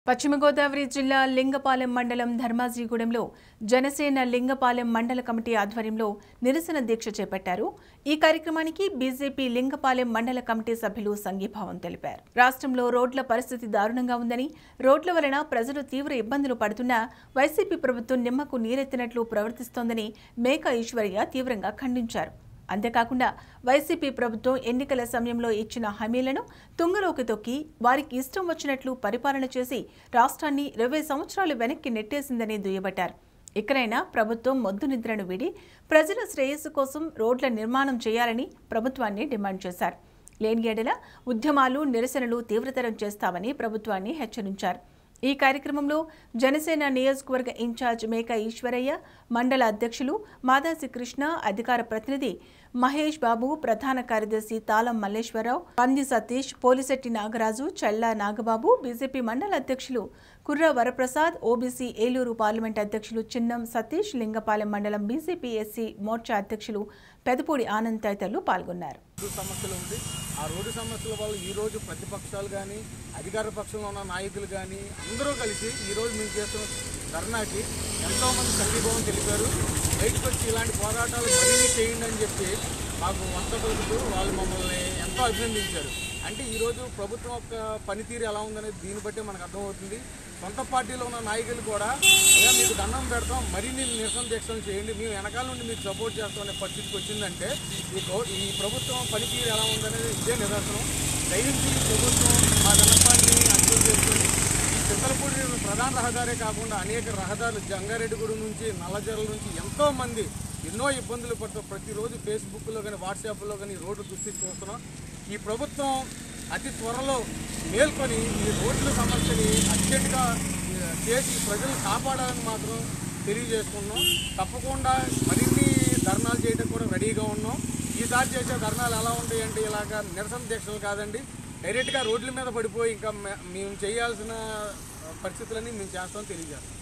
పశ్చిమ గోదావరి జిల్లా లింగపాలెం మండలం ధర్మాజీగూడెంలో జనసేన లింగపాలెం మండల కమిటీ ఆధ్వర్యంలో నిరసన దీక్ష చేపట్టారు ఈ కార్యక్రమానికి బీజేపీ లింగపాలెం మండల కమిటీ సభ్యులు సంఘీభావం తెలిపారు రాష్ట్రంలో రోడ్ల పరిస్థితి దారుణంగా ఉందని రోడ్ల వలన ప్రజలు తీవ్ర ఇబ్బందులు పడుతున్నా వైసీపీ ప్రభుత్వం నిమ్మకు నీరెత్తినట్లు ప్రవర్తిస్తోందని మేక ఈశ్వరయ్య తీవ్రంగా ఖండించారు అంతేకాకుండా వైసీపీ ప్రభుత్వం ఎన్నికల సమయంలో ఇచ్చిన హామీలను తుంగలోకి తొక్కి వారికి ఇష్టం వచ్చినట్లు పరిపాలన చేసి రాష్ట్రాన్ని ఇరవై సంవత్సరాలు వెనక్కి నెట్టేసిందని దుయ్యబట్టారు ఇకనైనా ప్రభుత్వం మొద్దు నిద్రను వీడి ప్రజల శ్రేయస్సు కోసం రోడ్ల నిర్మాణం చేయాలని ప్రభుత్వాన్ని డిమాండ్ చేశారు లేని ఎడల ఉద్యమాలు నిరసనలు తీవ్రతరం చేస్తామని ప్రభుత్వాన్ని హెచ్చరించారు ఈ కార్యక్రమంలో జనసేన నియోజకవర్గ ఇన్ఛార్జ్ మేక ఈశ్వరయ్య మండల అధ్యక్షులు మాదాసి కృష్ణ అధికార ప్రతినిధి మహేష్ బాబు ప్రధాన కార్యదర్శి తాళం మల్లేశ్వరరావు పంది సతీష్ పోలిశెట్టి నాగరాజు చల్లా నాగబాబు బీజేపీ మండల అధ్యక్షులు కుర్ర వరప్రసాద్ ఓబీసీ ఏలూరు పార్లమెంట్ అధ్యక్షులు చిన్నం సతీష్ లింగపాలెం మండలం బీజేపీ ఎస్సీ మోర్చా అధ్యక్షులు పెదపూడి ఆనంద్ తదితరులు పాల్గొన్నారు రోడ్డు సమస్యలు ఉంది ఆ రోడ్డు సమస్యల వల్ల ఈ రోజు ప్రతిపక్షాలు కానీ అధికార పక్షంలో ఉన్న నాయకులు కానీ అందరూ కలిసి ఈ రోజు మేము చేస్తున్న ధర్నాకి ఎంతో మంది సంఘీభావం తెలిపారు బయటకు వచ్చి ఇలాంటి పోరాటాలు మరిన్ని చేయండి అని చెప్పి మాకు వంత పలుకుతూ వాళ్ళు మమ్మల్ని ఎంతో అభినందించారు అంటే ఈరోజు ప్రభుత్వం యొక్క పనితీరు ఎలా ఉందనేది దీన్ని బట్టి మనకు అర్థమవుతుంది సొంత పార్టీలో ఉన్న నాయకులు కూడా అయ్యా మీకు దండం పెడతాం మరిన్ని నిరసన దీక్షలు చేయండి మేము వెనకాల నుండి మీకు సపోర్ట్ చేస్తాం అనే పరిస్థితికి వచ్చిందంటే ఈ గౌ- ఈ ప్రభుత్వం పనితీరు ఎలా ఉందనేది ఇదే నిదర్శనం దయచేసి ఈ ప్రభుత్వం మా విన్నపాన్ని అర్థం చేసుకొని ఈ చింతలపూడి ప్రధాన రహదారే కాకుండా అనేక రహదారులు జంగారెడ్డిగూడెం నుంచి నల్లజర్ల నుంచి ఎంతో మంది ఎన్నో ఇబ్బందులు పడుతూ ప్రతిరోజు ఫేస్బుక్లో కానీ వాట్సాప్లో కానీ ఈ రోడ్డు దుస్థితి చూస్తున్నాం ఈ ప్రభుత్వం అతి త్వరలో మేల్కొని ఈ రోడ్ల సమస్యని అర్జెంటుగా ఆ, చేసి ప్రజలు కాపాడాలని మాత్రం తెలియజేసుకున్నాం తప్పకుండా మరిన్ని ధర్నాలు చేయడం కూడా రెడీగా ఉన్నాం ఈసారి చేసే ధర్నాలు ఎలా ఉంటాయి అంటే ఇలాగా నిరసన దీక్షలు కాదండి డైరెక్ట్గా రోడ్ల మీద పడిపోయి ఇంకా మే- మేము చేయాల్సిన పరిస్థితులన్నీ మేము చేస్తాం తెలియజేస్తాం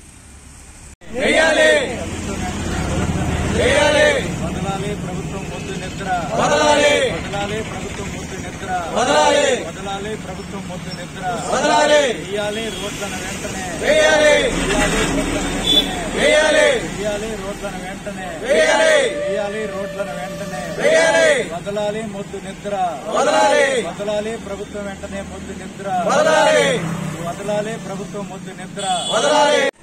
వదలాలి ప్రభుత్వం ముద్దు నిద్ర వదలాలి వదలాలి ప్రభుత్వం ముద్దు నిద్ర వదలాలి వదలాలి ప్రభుత్వం ముద్దు నిద్ర వదలాలి వేయాలి రోడ్లను వెంటనే వేయాలి వేయాలి రోడ్లను వెంటనే వేయాలి వేయాలి రోడ్లను వెంటనే వేయాలి వదలాలి ముద్దు నిద్ర వదలాలి వదలాలి ప్రభుత్వం వెంటనే ముద్దు నిద్ర వదలాలి వదలాలి ప్రభుత్వం ముద్దు నిద్ర వదలాలి